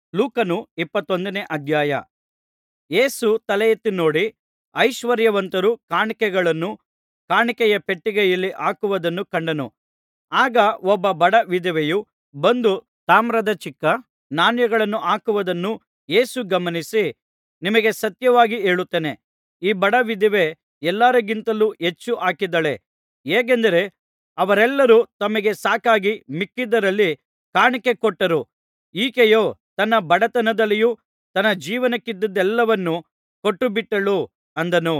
ಲೂಕನು ಇಪ್ಪತ್ತೊಂದನೇ ಅಧ್ಯಾಯ ಯೇಸು ತಲೆಯೆತ್ತಿ ನೋಡಿ ಐಶ್ವರ್ಯವಂತರು ಕಾಣಿಕೆಗಳನ್ನು ಕಾಣಿಕೆಯ ಪೆಟ್ಟಿಗೆಯಲ್ಲಿ ಹಾಕುವುದನ್ನು ಕಂಡನು ಆಗ ಒಬ್ಬ ಬಡ ವಿಧವೆಯು ಬಂದು ತಾಮ್ರದ ಚಿಕ್ಕ ನಾಣ್ಯಗಳನ್ನು ಹಾಕುವುದನ್ನು ಯೇಸು ಗಮನಿಸಿ ನಿಮಗೆ ಸತ್ಯವಾಗಿ ಹೇಳುತ್ತೇನೆ ಈ ಬಡ ವಿಧವೆ ಎಲ್ಲರಿಗಿಂತಲೂ ಹೆಚ್ಚು ಹಾಕಿದ್ದಾಳೆ ಹೇಗೆಂದರೆ ಅವರೆಲ್ಲರೂ ತಮಗೆ ಸಾಕಾಗಿ ಮಿಕ್ಕಿದ್ದರಲ್ಲಿ ಕಾಣಿಕೆ ಕೊಟ್ಟರು ಈಕೆಯೋ ತನ್ನ ಬಡತನದಲ್ಲಿಯೂ ತನ್ನ ಜೀವನಕ್ಕಿದ್ದುದೆಲ್ಲವನ್ನೂ ಕೊಟ್ಟುಬಿಟ್ಟಳು ಅಂದನು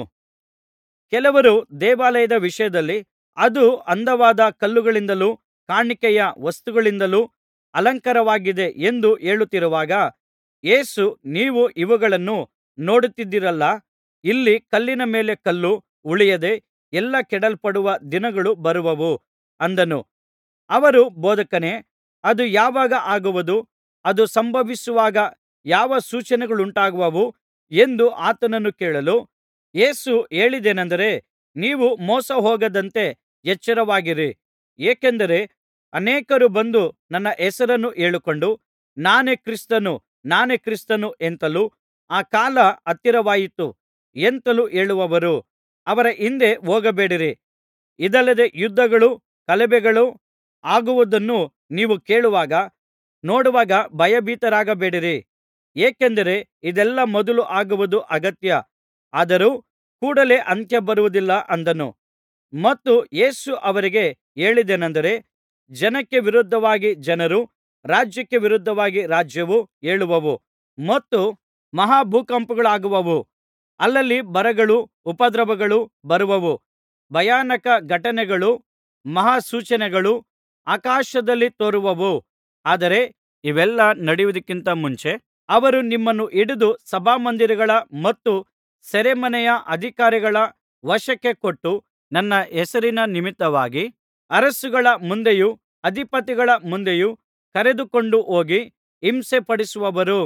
ಕೆಲವರು ದೇವಾಲಯದ ವಿಷಯದಲ್ಲಿ ಅದು ಅಂದವಾದ ಕಲ್ಲುಗಳಿಂದಲೂ ಕಾಣಿಕೆಯ ವಸ್ತುಗಳಿಂದಲೂ ಅಲಂಕಾರವಾಗಿದೆ ಎಂದು ಹೇಳುತ್ತಿರುವಾಗ ಯೇಸು ನೀವು ಇವುಗಳನ್ನು ನೋಡುತ್ತಿದ್ದೀರಲ್ಲಾ ಇಲ್ಲಿ ಕಲ್ಲಿನ ಮೇಲೆ ಕಲ್ಲು ಉಳಿಯದೆ ಎಲ್ಲಾ ಕೆಡವಲ್ಪಡುವ ದಿನಗಳು ಬರುವವು ಅಂದನು ಅವರು ಬೋಧಕನೇ ಅದು ಯಾವಾಗ ಆಗುವುದು ಅದು ಸಂಭವಿಸುವಾಗ ಯಾವ ಸೂಚನೆಗಳುಂಟಾಗುವವು ಎಂದು ಆತನನ್ನು ಕೇಳಲು ಯೇಸು ಹೇಳಿದ್ದೇನಂದರೆ ನೀವು ಮೋಸಹೋಗದಂತೆ ಎಚ್ಚರವಾಗಿರಿ ಏಕೆಂದರೆ ಅನೇಕರು ಬಂದು ನನ್ನ ಹೆಸರನ್ನು ಹೇಳಿಕೊಂಡು ನಾನೇ ಕ್ರಿಸ್ತನು ನಾನೇ ಕ್ರಿಸ್ತನು ಎಂತಲೂ ಆ ಕಾಲ ಹತ್ತಿರವಾಯಿತು ಎಂತಲೂ ಹೇಳುವರು ಅವರ ಹಿಂದೆ ಹೋಗಬೇಡಿರಿ ಇದಲ್ಲದೆ ಯುದ್ಧಗಳೂ ಗಲಭೆಗಳೂ ಆಗುವುದನ್ನು ನೀವು ಕೇಳುವಾಗ ನೋಡುವಾಗ ಭಯಭೀತರಾಗಬೇಡಿರಿ ಏಕೆಂದರೆ ಇದೆಲ್ಲಾ ಮೊದಲು ಆಗುವುದು ಅಗತ್ಯ ಆದರೂ ಕೂಡಲೆ ಅಂತ್ಯ ಬರುವುದಿಲ್ಲ ಅಂದನು ಮತ್ತು ಯೇಸು ಅವರಿಗೆ ಹೇಳಿದ್ದೇನಂದರೆ ಜನಕ್ಕೆ ವಿರುದ್ಧವಾಗಿ ಜನರೂ ರಾಜ್ಯಕ್ಕೆ ವಿರುದ್ಧವಾಗಿ ರಾಜ್ಯವೂ ಏಳುವವು ಮತ್ತು ಮಹಾ ಭೂಕಂಪಗಳಾಗುವವು ಅಲ್ಲಲ್ಲಿ ಬರಗಳೂ ಉಪದ್ರವಗಳೂ ಬರುವವು ಭಯಾನಕ ಘಟನೆಗಳೂ ಮಹಾ ಸೂಚನೆಗಳೂ ಆಕಾಶದಲ್ಲಿ ತೋರುವವು ಆದರೆ ಇವೆಲ್ಲಾ ನಡೆಯುವುದಕ್ಕಿಂತ ಮುಂಚೆ ಅವರು ನಿಮ್ಮನ್ನು ಹಿಡಿದು ಸಭಾಮಂದಿರಗಳ ಮತ್ತು ಸೆರೆಮನೆಯ ಅಧಿಕಾರಿಗಳ ವಶಕ್ಕೆ ಕೊಟ್ಟು ನನ್ನ ಹೆಸರಿನ ನಿಮಿತ್ತವಾಗಿ ಅರಸುಗಳ ಮುಂದೆಯೂ ಅಧಿಪತಿಗಳ ಮುಂದೆಯೂ ಕರೆದುಕೊಂಡು ಹೋಗಿ ಹಿಂಸೆಪಡಿಸುವರು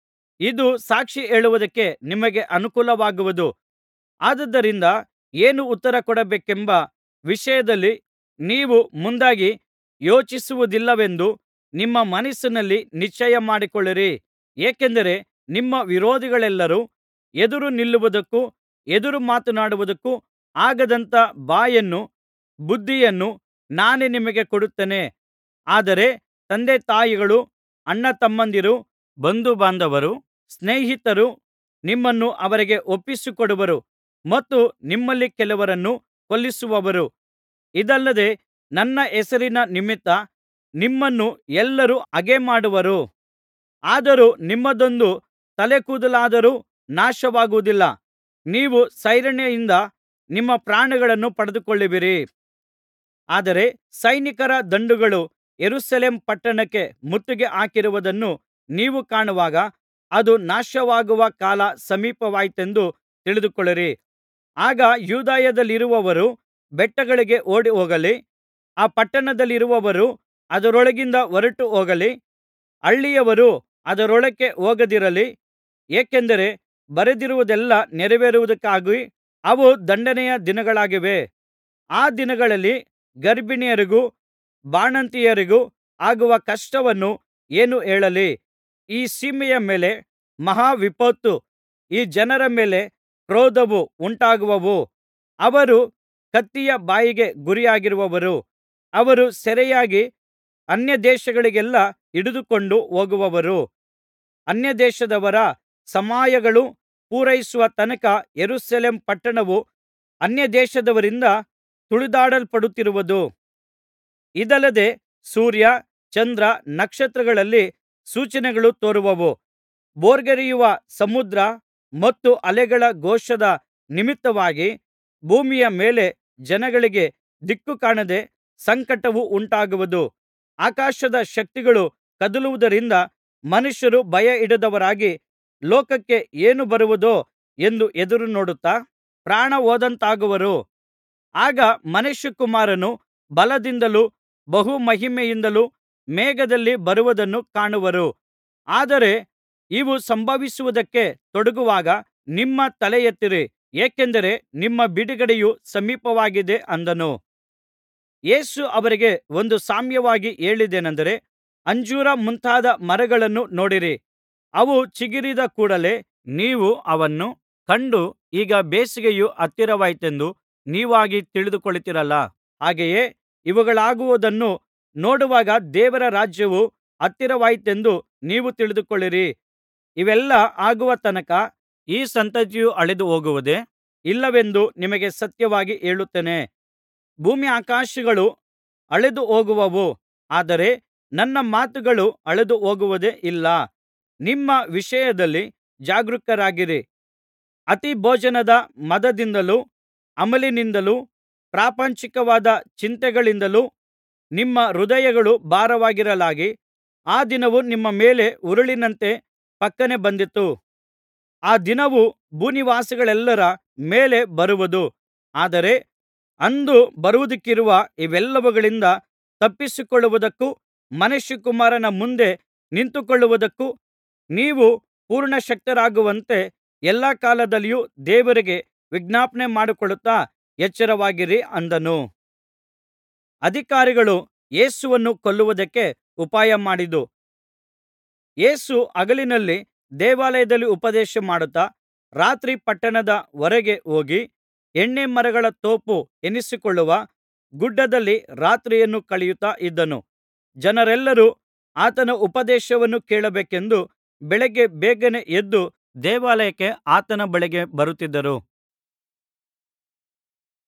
ಇದು ಸಾಕ್ಷಿ ಹೇಳುವುದಕ್ಕೆ ನಿಮಗೆ ಅನುಕೂಲವಾಗುವುದು ಆದುದರಿಂದ ಏನು ಉತ್ತರ ಕೊಡಬೇಕೆಂಬ ವಿಷಯದಲ್ಲಿ ನೀವು ಮುಂದಾಗಿ ಯೋಚಿಸುವುದಿಲ್ಲವೆಂದು ನಿಮ್ಮ ಮನಸ್ಸಿನಲ್ಲಿ ನಿಶ್ಚಯ ಮಾಡಿಕೊಳ್ಳಿರಿ ಏಕೆಂದರೆ ನಿಮ್ಮ ವಿರೋಧಿಗಳೆಲ್ಲರೂ ಎದುರು ನಿಲ್ಲುವುದಕ್ಕೂ ಎದುರು ಮಾತನಾಡುವುದಕ್ಕೂ ಆಗದಂಥ ಬಾಯನ್ನೂ ಬುದ್ಧಿಯನ್ನೂ ನಾನೇ ನಿಮಗೆ ಕೊಡುತ್ತೇನೆ ಆದರೆ ತಂದೆತಾಯಿಗಳು ಅಣ್ಣತಮ್ಮಂದಿರು ಬಂಧುಬಾಂಧವರು ಸ್ನೇಹಿತರು ನಿಮ್ಮನ್ನು ಅವರಿಗೆ ಒಪ್ಪಿಸಿಕೊಡುವರು ಮತ್ತು ನಿಮ್ಮಲ್ಲಿ ಕೆಲವರನ್ನು ಕೊಲ್ಲಿಸುವರು ಇದಲ್ಲದೆ ನನ್ನ ಹೆಸರಿನ ನಿಮಿತ್ತ ನಿಮ್ಮನ್ನು ಎಲ್ಲರೂ ಹಗೆಮಾಡುವರು ಆದರೂ ನಿಮ್ಮದೊಂದು ತಲೆಕೂದಲಾದರೂ ನಾಶವಾಗುವುದಿಲ್ಲ ನೀವು ಸೈರಣೆಯಿಂದ ನಿಮ್ಮ ಪ್ರಾಣಗಳನ್ನು ಪಡೆದುಕೊಳ್ಳುವಿರಿ ಆದರೆ ಸೈನಿಕರ ದಂಡುಗಳು ಯೆರೂಸಲೇಮ್ ಪಟ್ಟಣಕ್ಕೆ ಮುತ್ತಿಗೆ ಹಾಕಿರುವುದನ್ನು ನೀವು ಕಾಣುವಾಗ ಅದು ನಾಶವಾಗುವ ಕಾಲ ಸಮೀಪವಾಯಿತೆಂದು ತಿಳಿದುಕೊಳ್ಳಿರಿ ಆಗ ಯೂದಾಯದಲ್ಲಿರುವವರು ಬೆಟ್ಟಗಳಿಗೆ ಓಡಿಹೋಗಲಿ ಆ ಪಟ್ಟಣದಲ್ಲಿರುವವರು ಅದರೊಳಗಿಂದ ಹೊರಟು ಹೋಗಲಿ ಹಳ್ಳಿಯವರು ಅದರೊಳಕ್ಕೆ ಹೋಗದಿರಲಿ ಏಕೆಂದರೆ ಬರೆದಿರುವುದೆಲ್ಲಾ ನೆರವೇರುವುದಕ್ಕಾಗಿ ಅವು ದಂಡನೆಯ ದಿನಗಳಾಗಿವೆ ಆ ದಿನಗಳಲ್ಲಿ ಗರ್ಭಿಣಿಯರಿಗೂ ಬಾಣಂತಿಯರಿಗೂ ಆಗುವ ಕಷ್ಟವನ್ನು ಏನು ಹೇಳಲಿ ಈ ಸೀಮೆಯ ಮೇಲೆ ಮಹಾ ವಿಪತ್ತು ಈ ಜನರ ಮೇಲೆ ಕ್ರೋಧವು ಉಂಟಾಗುವವು ಅವರು ಕತ್ತಿಯ ಬಾಯಿಗೆ ಗುರಿಯಾಗುವರು ಅವರು ಸೆರೆಯಾಗಿ ಅನ್ಯದೇಶಗಳಿಗೆಲ್ಲಾ ಹಿಡಿದುಕೊಂಡು ಹೋಗುವರು ಅನ್ಯದೇಶದವರ ಸಮಯಗಳು ಪೂರೈಸುವ ತನಕ ಯೆರೂಸಲೇಮ್ ಪಟ್ಟಣವು ಅನ್ಯದೇಶದವರಿಂದ ತುಳಿದಾಡಲ್ಪಡುತ್ತಿರುವುದು ಇದಲ್ಲದೆ ಸೂರ್ಯ ಚಂದ್ರ ನಕ್ಷತ್ರಗಳಲ್ಲಿ ಸೂಚನೆಗಳು ತೋರುವವು ಭೋರ್ಗರೆಯುವ ಸಮುದ್ರ ಮತ್ತು ಅಲೆಗಳ ಘೋಷದ ನಿಮಿತ್ತವಾಗಿ ಭೂಮಿಯ ಮೇಲೆ ಜನಗಳಿಗೆ ದಿಕ್ಕು ಕಾಣದೆ ಸಂಕಟವು ಉಂಟಾಗುವುದು ಆಕಾಶದ ಶಕ್ತಿಗಳು ಕದಲುವುದರಿಂದ ಮನುಷ್ಯರು ಭಯಹಿಡಿದವರಾಗಿ ಲೋಕಕ್ಕೆ ಏನು ಬರುವುದೋ ಎಂದು ಎದುರುನೋಡುತ್ತಾ ಪ್ರಾಣ ಹೋದಂತಾಗುವರು ಆಗ ಮನುಷ್ಯಕುಮಾರನು ಬಲದಿಂದಲೂ ಬಹು ಮಹಿಮೆಯಿಂದಲೂ ಮೇಘದಲ್ಲಿ ಬರುವುದನ್ನು ಕಾಣುವರು ಆದರೆ ಇವು ಸಂಭವಿಸುವುದಕ್ಕೆ ತೊಡಗುವಾಗ ನಿಮ್ಮ ತಲೆಯೆತ್ತಿರಿ ಏಕೆಂದರೆ ನಿಮ್ಮ ಬಿಡುಗಡೆಯು ಸಮೀಪವಾಗಿದೆ ಅಂದನು ಯೇಸು ಅವರಿಗೆ ಒಂದು ಸಾಮ್ಯವಾಗಿ ಹೇಳಿದ್ದೇನಂದರೆ ಅಂಜೂರ ಮುಂತಾದ ಮರಗಳನ್ನು ನೋಡಿರಿ ಅವು ಚಿಗುರಿದ ಕೂಡಲೆ ನೀವು ಅವನ್ನು ಕಂಡು ಈಗ ಬೇಸಿಗೆಯು ಹತ್ತಿರವಾಯಿತೆಂದು ನೀವಾಗಿ ತಿಳಿದುಕೊಳ್ಳುತ್ತೀರಲ್ಲಾ ಹಾಗೆಯೇ ಇವುಗಳಾಗುವುದನ್ನು ನೋಡುವಾಗ ದೇವರ ರಾಜ್ಯವು ಹತ್ತಿರವಾಯಿತೆಂದು ನೀವು ತಿಳಿದುಕೊಳ್ಳಿರಿ ಇವೆಲ್ಲಾ ಆಗುವ ತನಕ ಈ ಸಂತತಿಯು ಅಳಿದು ಹೋಗುವುದೇ ಇಲ್ಲವೆಂದು ನಿಮಗೆ ಸತ್ಯವಾಗಿ ಹೇಳುತ್ತೇನೆ ಭೂಮ್ಯಾಕಾಶಗಳು ಅಳಿದು ಹೋಗುವವು ಆದರೆ ನನ್ನ ಮಾತುಗಳು ಅಳಿದು ಹೋಗುವುದೇ ಇಲ್ಲ ನಿಮ್ಮ ವಿಷಯದಲ್ಲಿ ಜಾಗರೂಕರಾಗಿರಿ ಅತಿಭೋಜನದ ಮದದಿಂದಲೂ ಅಮಲಿನಿಂದಲೂ ಪ್ರಾಪಂಚಿಕವಾದ ಚಿಂತೆಗಳಿಂದಲೂ ನಿಮ್ಮ ಹೃದಯಗಳು ಭಾರವಾಗಿರಲಾಗಿ ಆ ದಿನವು ನಿಮ್ಮ ಮೇಲೆ ಉರುಲಿನಂತೆ ಫಕ್ಕನೆ ಬಂದೀತು ಆ ದಿನವು ಭೂನಿವಾಸಿಗಳೆಲ್ಲರ ಮೇಲೆ ಬರುವುದು ಆದರೆ ಅಂದು ಬರುವುದಕ್ಕಿರುವ ಇವೆಲ್ಲವುಗಳಿಂದ ತಪ್ಪಿಸಿಕೊಳ್ಳುವುದಕ್ಕೂ ಮನುಷ್ಯಕುಮಾರನ ಮುಂದೆ ನಿಂತುಕೊಳ್ಳುವುದಕ್ಕೂ ನೀವು ಪೂರ್ಣಶಕ್ತರಾಗುವಂತೆ ಎಲ್ಲಾ ಕಾಲದಲ್ಲಿಯೂ ದೇವರಿಗೆ ವಿಜ್ಞಾಪನೆ ಮಾಡಿಕೊಳ್ಳುತ್ತಾ ಎಚ್ಚರವಾಗಿರಿ ಅಂದನು ಅಧಿಕಾರಿಗಳು ಯೇಸುವನ್ನು ಕೊಲ್ಲುವುದಕ್ಕೆ ಉಪಾಯಮಾಡಿದ್ದು ಯೇಸು ಹಗಲಿನಲ್ಲಿ ದೇವಾಲಯದಲ್ಲಿ ಉಪದೇಶಮಾಡುತ್ತಾ ರಾತ್ರಿ ಪಟ್ಟಣದ ಹೊರಗೆ ಹೋಗಿ ಎಣ್ಣೆಮರಗಳ ತೋಪು ಎನಿಸಿಕೊಳ್ಳುವ ಗುಡ್ಡದಲ್ಲಿ ರಾತ್ರಿಯನ್ನು ಕಳೆಯುತ್ತಾ ಇದ್ದನು ಜನರೆಲ್ಲರೂ ಆತನ ಉಪದೇಶವನ್ನು ಕೇಳಬೇಕೆಂದು ಬೆಳಗ್ಗೆ ಬೇಗನೆ ಎದ್ದು ದೇವಾಲಯಕ್ಕೆ ಆತನ ಬಳಿಗೆ ಬರುತ್ತಿದ್ದರು